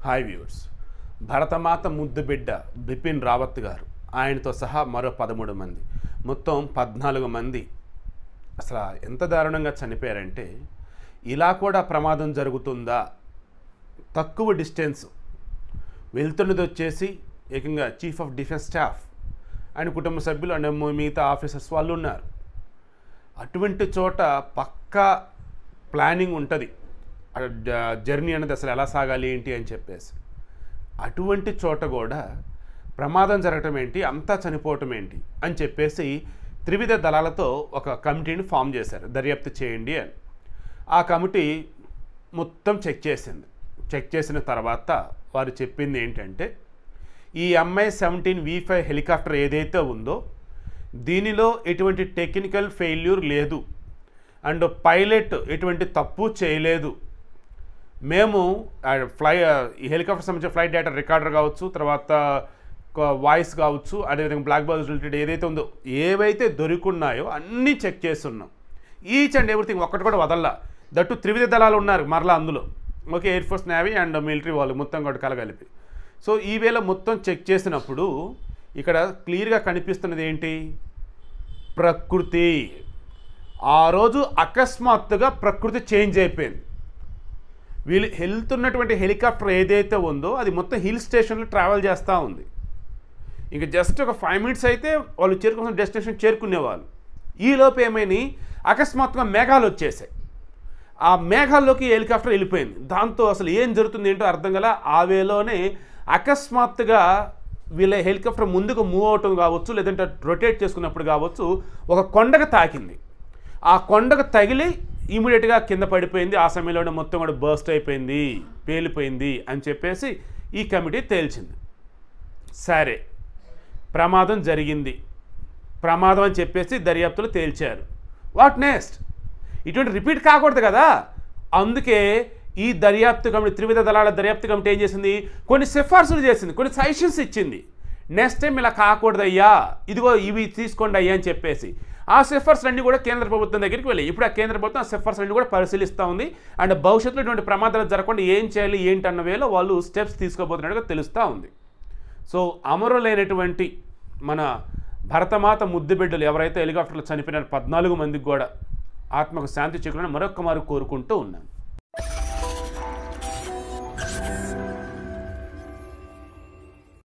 hi viewers Bharatmata ముద్దు బిడ్డ బిపిన్ రావత్ గారు ఆయనతో సహా మరో పదమూడు మంది మొత్తం పద్నాలుగు మంది అసలు ఎంత దారుణంగా చనిపోయారంటే ఇలా కూడా ప్రమాదం జరుగుతుందా తక్కువ డిస్టెన్స్ వెళ్తున్నది వచ్చేసి ఏకంగా చీఫ్ ఆఫ్ డిఫెన్స్ స్టాఫ్ ఆయన కుటుంబ సభ్యులు అండ్ మిగతా ఆఫీసర్స్ వాళ్ళు ఉన్నారు అటువంటి చోట పక్కా ప్లానింగ్ ఉంటుంది జర్నీ అనేది అసలు ఎలా సాగాలి ఏంటి అని చెప్పేసి అటువంటి చోట కూడా ప్రమాదం జరగటం ఏంటి అంతా చనిపోవటం ఏంటి అని చెప్పేసి త్రివిధ దళాలతో ఒక కమిటీని ఫామ్ చేశారు దర్యాప్తు చేయండి అని ఆ కమిటీ మొత్తం చెక్ చేసింది చెక్ చేసిన తర్వాత వారు చెప్పింది ఏంటంటే ఈ MI seventeen V five helicopter ఏదైతే ఉందో దీనిలో ఎటువంటి టెక్నికల్ ఫెయిల్యూర్ లేదు అండ్ పైలట్ ఎటువంటి తప్పు చేయలేదు మేము ఆ, ఫ్లై ఆ, ఈ హెలికాప్టర్ సంబంధించిన ఫ్లైట్ డేటా రికార్డర్ కావచ్చు తర్వాత ఒక వాయిస్ కావచ్చు అదేవిధంగా బ్లాక్ బాక్స్ రిలేటెడ్ ఏదైతే ఉందో ఏవైతే దొరికున్నాయో అన్నీ చెక్ చేస్తున్నాం ఈచ్ అండ్ ఎవ్రీథింగ్ ఒక్కటి కూడా వదల్లా దట్టు త్రివిధ దళాలు ఉన్నారు మరలా అందులో okay air force navy and military వాళ్ళు మొత్తం కూడా కలగలిపి సో ఈ వేళ మొత్తం చెక్ చేసినప్పుడు ఇక్కడ క్లియర్గా కనిపిస్తున్నది ఏంటి ప్రకృతి ఆ రోజు అకస్మాత్తుగా ప్రకృతి చేంజ్ అయిపోయింది వీళ్ళు వెళ్తున్నటువంటి హెలికాప్టర్ ఏదైతే ఉందో అది మొత్తం హిల్ స్టేషన్లో ట్రావెల్ చేస్తూ ఉంది ఇంకా జస్ట్ ఒక ఫైవ్ మినిట్స్ అయితే వాళ్ళు చేరుకున్న డెస్టినేషన్ చేరుకునేవాళ్ళు ఈలోపు ఏమైనాయి అకస్మాత్తుగా మేఘాలు వచ్చేసాయి ఆ మేఘాల్లోకి హెలికాప్టర్ వెళ్ళిపోయింది దాంతో అసలు ఏం జరుగుతుంది ఏంటో అర్థం గల ఆ వేలోనే అకస్మాత్తుగా వీళ్ళ హెలికాప్టర్ ముందుకు మూవ్ అవటం కావచ్చు లేదంటే రొటేట్ చేసుకున్నప్పుడు కావచ్చు ఒక కొండకు తాకింది ఆ కొండకు తగిలి ఇమీడియట్గా కింద పడిపోయింది ఆ సమయంలోనే మొత్తం కూడా బర్స్ట్ అయిపోయింది పేలిపోయింది అని చెప్పేసి ఈ కమిటీ తేల్చింది సరే ప్రమాదం జరిగింది ప్రమాదం అని చెప్పేసి దర్యాప్తులు తేల్చారు వాట్ నెక్స్ట్ ఇటువంటి రిపీట్ కాకూడదు కదా అందుకే ఈ దర్యాప్తు కమిటీ త్రివిధ దళాల దర్యాప్తు కమిటీ ఏం చేసింది కొన్ని సిఫార్సులు చేసింది కొన్ని సజెషన్స్ ఇచ్చింది నెక్స్ట్ టైం ఇలా కాకూడదయ్యా ఇదిగో ఇవి తీసుకోండి అయ్యా అని చెప్పేసి ఆ సిఫార్సులు అన్నీ కూడా కేంద్ర ప్రభుత్వం దగ్గరికి వెళ్ళాయి ఇప్పుడు ఆ కేంద్ర ప్రభుత్వం ఆ సిఫార్సులు అన్నీ కూడా పరిశీలిస్తూ ఉంది అండ్ భవిష్యత్తులో ఇటువంటి ప్రమాదాలు జరగకుండా ఏం చేయాలి ఏంటి అన్న వేలో వాళ్ళు స్టెప్స్ తీసుకోబోతున్నట్టుగా తెలుస్తూ ఉంది సో అమరులైనటువంటి మన భరతమాత ముద్దు బిడ్డలు ఎవరైతే హెలికాప్టర్లో చనిపోయిన పద్నాలుగు మందికి కూడా ఆత్మకు శాంతి చేకూరని మరొక్క మారు కోరుకుంటూ ఉన్నాను